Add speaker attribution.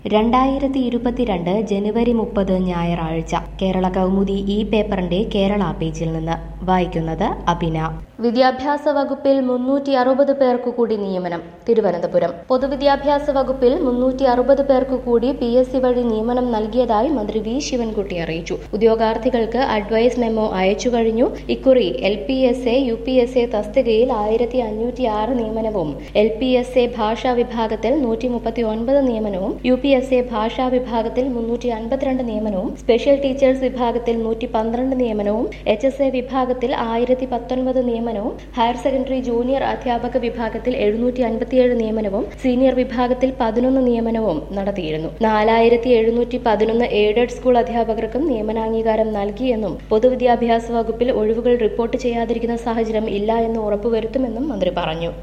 Speaker 1: രണ്ടായിരത്തി ഇരുപത്തിരണ്ട് ജനുവരി മുപ്പത് ഞായറാഴ്ച കേരള കൗമുദി ഈ പേപ്പറിന്റെ കേരള പേജിൽ നിന്ന് വായിക്കുന്നത് അഭിന വിദ്യാഭ്യാസ വകുപ്പിൽ മുന്നൂറ്റി അറുപത് പേർക്ക് കൂടി നിയമനം തിരുവനന്തപുരം പൊതുവിദ്യാഭ്യാസ വകുപ്പിൽ മുന്നൂറ്റി അറുപത് പേർക്ക് കൂടി പി എസ് സി വഴി നിയമനം നൽകിയതായി മന്ത്രി വി ശിവൻകുട്ടി അറിയിച്ചു ഉദ്യോഗാർത്ഥികൾക്ക് അഡ്വൈസ് മെമ്മോ അയച്ചു കഴിഞ്ഞു ഇക്കുറി L P S A U P S A തസ്തികയിൽ ആയിരത്തി അഞ്ഞൂറ്റി ആറ് നിയമനവും എൽ പി എസ് എ ഭാഷാ വിഭാഗത്തിൽ നൂറ്റി മുപ്പത്തി ഒൻപത് നിയമനവും യു പി എസ് എ ഭാഷാ വിഭാഗത്തിൽ മുന്നൂറ്റി അൻപത്തിരണ്ട് നിയമനവും സ്പെഷ്യൽ ടീച്ചേഴ്സ് വിഭാഗത്തിൽ നൂറ്റി പന്ത്രണ്ട് നിയമനവും എച്ച് എസ് എ വിഭാഗത്തിൽ ആയിരത്തി പത്തൊൻപത് നിയമനവും ഹയർ സെക്കൻഡറി ജൂനിയർ അധ്യാപക വിഭാഗത്തിൽ എഴുന്നൂറ്റി അൻപത്തിയേഴ് നിയമനവും സീനിയർ വിഭാഗത്തിൽ പതിനൊന്ന് നിയമനവും നടത്തിയിരുന്നു നാലായിരത്തി എഴുന്നൂറ്റി പതിനൊന്ന് എയ്ഡഡ് സ്കൂൾ അധ്യാപകർക്കും നിയമനാംഗീകാരം നൽകിയെന്നും പൊതുവിദ്യാഭ്യാസ വകുപ്പിൽ ഒഴിവുകൾ റിപ്പോർട്ട് ചെയ്യാതിരിക്കുന്ന സാഹചര്യം ഇല്ല എന്ന് ഉറപ്പുവരുത്തുമെന്നും മന്ത്രി പറഞ്ഞു